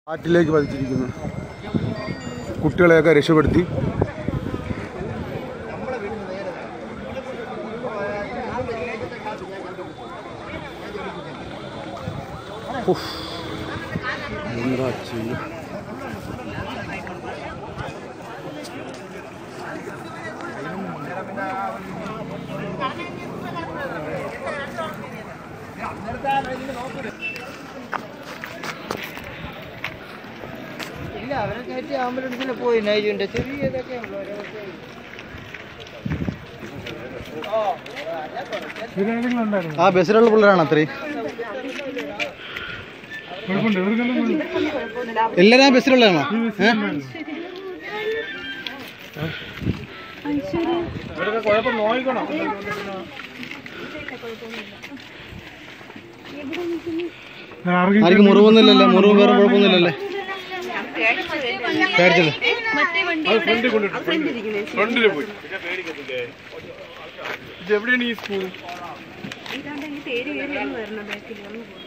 കാറ്റിലേക്ക് പതിച്ചിരിക്കുന്നു കുട്ടികളെയൊക്കെ രക്ഷപ്പെടുത്തി ഉഫ്. എന്താ ചെയ്യുക ഇല്ല അവരെ കയറ്റി ആംബുലൻസിൽ പോയി നൈജുവിന്റെ ചെറിയ ഇതൊക്കെ ഉള്ളൂ ഓരോ ആ ബസ്സിലുള്ള പിള്ളേരാണ് അത്രയും എല്ലാരും ആ ബസ്സിലുള്ളതാണോ ഏ? ആർക്കും മുറിവൊന്നുമില്ലല്ലേ മുറിവ് വേറെ കുഴപ്പമൊന്നുമില്ലല്ലേ പേടിച്ചല്ലേ മറ്റേ വണ്ടി ഫ്രണ്ടില് പോയി ഇത് എവിടെയാണ് ഈ സ്കൂൾ ഇതാണ്ട് ഈ തേര് കയറി വരണം ബാക്കിൽ